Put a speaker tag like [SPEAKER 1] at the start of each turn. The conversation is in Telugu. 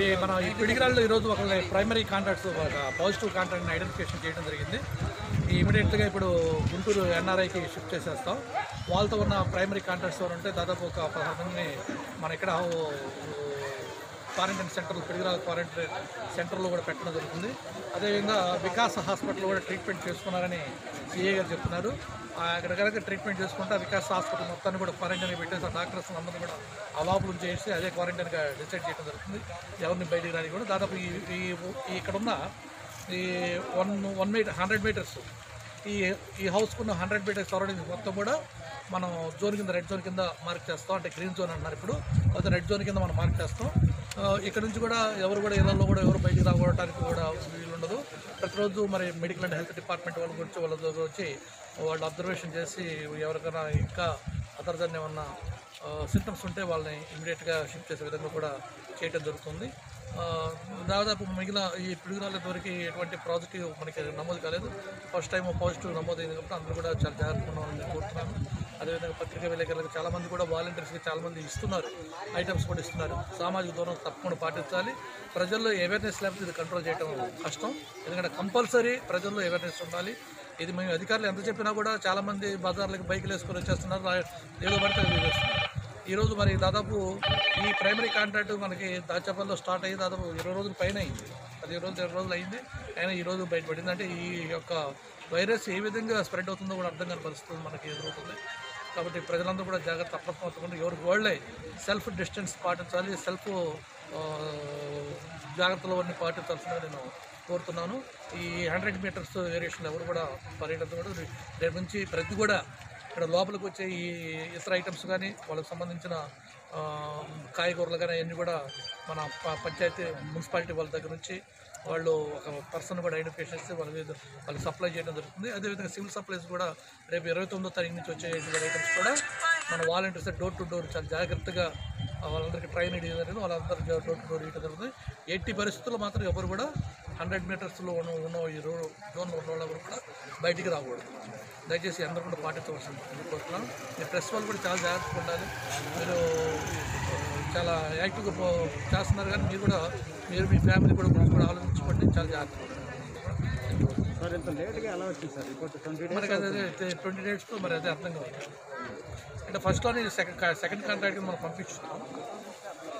[SPEAKER 1] మన ఈ పిడిగిరాల్లో ఈరోజు ఒక ప్రైమరీ కాంట్రాక్ట్స్ ఒక పాజిటివ్ కాంట్రాక్ట్ని ఐడెంటిఫికేషన్ చేయడం జరిగింది ఇమీడియట్గా ఇప్పుడు గుంటూరు ఎన్ఆర్ఐకి షిఫ్ట్ చేసేస్తాం వాళ్ళతో ఉన్న ప్రైమరీ కాంట్రాక్ట్స్ ఎవరు ఉంటే దాదాపు ఒక పదహారు మందిని మన ఇక్కడ క్వారంటైన్ సెంటర్లు పిడిగిరాల క్వారంటైన్ సెంటర్లో కూడా పెట్టడం జరుగుతుంది అదేవిధంగా వికాస్ హాస్పిటల్ కూడా ట్రీట్మెంట్ చేసుకున్నారని సిఏ గారు చెప్తున్నారు ఆ అక్కడ కనుక ట్రీట్మెంట్ చేసుకుంటే ఆ వికాస్ హాస్పిటల్ మొత్తాన్ని కూడా క్వారంటైన్ పెట్టేసి ఆ డాక్టర్స్ అందరూ కూడా అవాపులు చేసి అదే క్వారంటైన్గా డిసైడ్ చేయడం జరుగుతుంది ఎవరిని బయటికి రాని కూడా దాదాపు ఈ ఈ- ఈ ఇక్కడున్న ఈ one one metre hundred metres ఈ ఈ హౌస్కున్న హండ్రెడ్ మీటర్స్ సరౌండింగ్ మొత్తం కూడా మనం జోన్ కింద రెడ్ జోన్ కింద మార్క్ చేస్తాం అంటే గ్రీన్ జోన్ అంటున్నారు ఇప్పుడు అయితే రెడ్ జోన్ కింద మనం మార్క్ చేస్తాం ఆ, ఇక్కడ నుంచి కూడా ఎవరు కూడా ఇళ్లలో కూడా ఎవరు బయటికి రావడానికి కూడా వీలు ఉండదు ప్రతిరోజు మరి మెడికల్ అండ్ హెల్త్ డిపార్ట్మెంట్ వాళ్ళ గురించి వాళ్ళ దగ్గర వచ్చి వాళ్ళు అబ్జర్వేషన్ చేసి ఎవరికైనా ఇంకా అదర్ దన్ ఏమన్నా సిమ్టమ్స్ ఉంటే వాళ్ళని ఇమీడియట్గా షిఫ్ట్ చేసే విధంగా కూడా చేయడం జరుగుతుంది ఆ, దాదాపు మిగిలిన ఈ పిడుగురాల వరకు ఎటువంటి పాజిటివ్ మనకి నమోదు కాలేదు ఫస్ట్ టైం పాజిటివ్ నమోదు అయింది కాబట్టి అందరూ కూడా చాలా జాగ్రత్తగా ఉండాలని కోరుతున్నాను అదేవిధంగా పత్రికా విలేకరులకు చాలా మంది కూడా వాలంటీర్స్కి చాలా మంది ఇస్తున్నారు ఐటమ్స్ కూడా ఇస్తున్నారు సామాజిక దూరం తప్పకుండా పాటించాలి ప్రజల్లో అవేర్నెస్ లేకపోతే ఇది కంట్రోల్ చేయడం కష్టం ఎందుకంటే కంపల్సరీ ప్రజల్లో అవేర్నెస్ ఉండాలి ఇది మేము అధికారులు ఎంత చెప్పినా కూడా చాలా మంది బజార్లకు బైకులు వేసుకొని వచ్చేస్తున్నారు రా- ఏదో పడితే అది చేస్తున్నారు ఈరోజు మరి దాదాపు ఈ ప్రైమరీ కాంట్రాక్ట్ మనకి దాచాపల్లిలో స్టార్ట్ అయ్యి దాదాపు ఇరవై రోజుల పైన అయింది పదిహేను రోజులు ఇరవై రోజులు అయింది అయినా ఈ రోజు బయటపడింది అంటే ఈ యొక్క వైరస్ ఏ విధంగా స్ప్రెడ్ అవుతుందో కూడా అర్థం కాని పరిస్థితి మనకి ఎదురవుతుంది కాబట్టి ప్రజలందరూ కూడా జాగ్రత్త అప్రమత్తంగా ఎవరికి వాళ్ళే సెల్ఫ్ డిస్టెన్స్ పాటించాలి సెల్ఫ్ జాగ్రత్తలు అన్ని పాటించాల్సిందిగా నేను కోరుతున్నాను ఈ హండ్రెడ్ మీటర్స్ వేరియేషన్ ఎవరు కూడా పర్యటించకూడదు రేపు నుంచి ప్రతి కూడా ఇక్కడ లోపలికి వచ్చే ఈ ఇతర ఐటమ్స్ కానీ వాళ్ళకి సంబంధించిన ఆ, కాయగూరలు కానీ అవన్నీ కూడా మన ప- పంచాయతీ మున్సిపాలిటీ వాళ్ళ దగ్గర నుంచి వాళ్ళు ఒక పర్సన్ కూడా ఐడెంటిఫికేషన్ చేసి వాళ్ళ మీద వాళ్ళకి సప్లై చేయడం జరుగుతుంది అదేవిధంగా సివిల్ సప్లైస్ కూడా రేపు ఇరవై తొమ్మిదో తారీఖు నుంచి వచ్చే ఐటమ్స్ కూడా మన వాలంటీర్స్ డోర్ టు డోర్ చాలా జాగ్రత్తగా ఆ, వాళ్ళందరికీ ట్రైన్ ఇవ్వడం జరిగింది వాళ్ళందరూ డోర్ టు డోర్ ఇవ్వడం జరుగుతుంది ఎట్టి పరిస్థితుల్లో మాత్రం ఎవరు కూడా హండ్రెడ్ మీటర్స్లో ఉన్న ఉన్న ఈ రో జోన్లో ఉన్న వాళ్ళెవరు కూడా బయటికి రాకూడదు దయచేసి అందరూ కూడా పాటించవలసింది కోరుతున్నాను మీ ప్రెస్ వాళ్ళు కూడా చాలా జాగ్రత్తగా ఉండాలి మీరు ఆ, చాలా యాక్టివ్గా పో- చేస్తున్నారు కానీ మీరు కూడా మీరు మీ ఫ్యామిలీ కూడా గురించి కూడా ఆలోచించుకోండి చాలా జాగ్రత్తగా ఉండండి
[SPEAKER 2] సార్ ఇంత లేట్గా ఎలా వచ్చింది సార్ రిపోర్ట్ ట్వంటీ
[SPEAKER 1] మనకి అదే ట్వంటీ డేస్లో మరి అదే అర్థం కావాలి అంటే ఫస్ట్లోనే సెకండ్ సెకండ్ కాంట్రాక్ట్ మనం పంపించున్నాం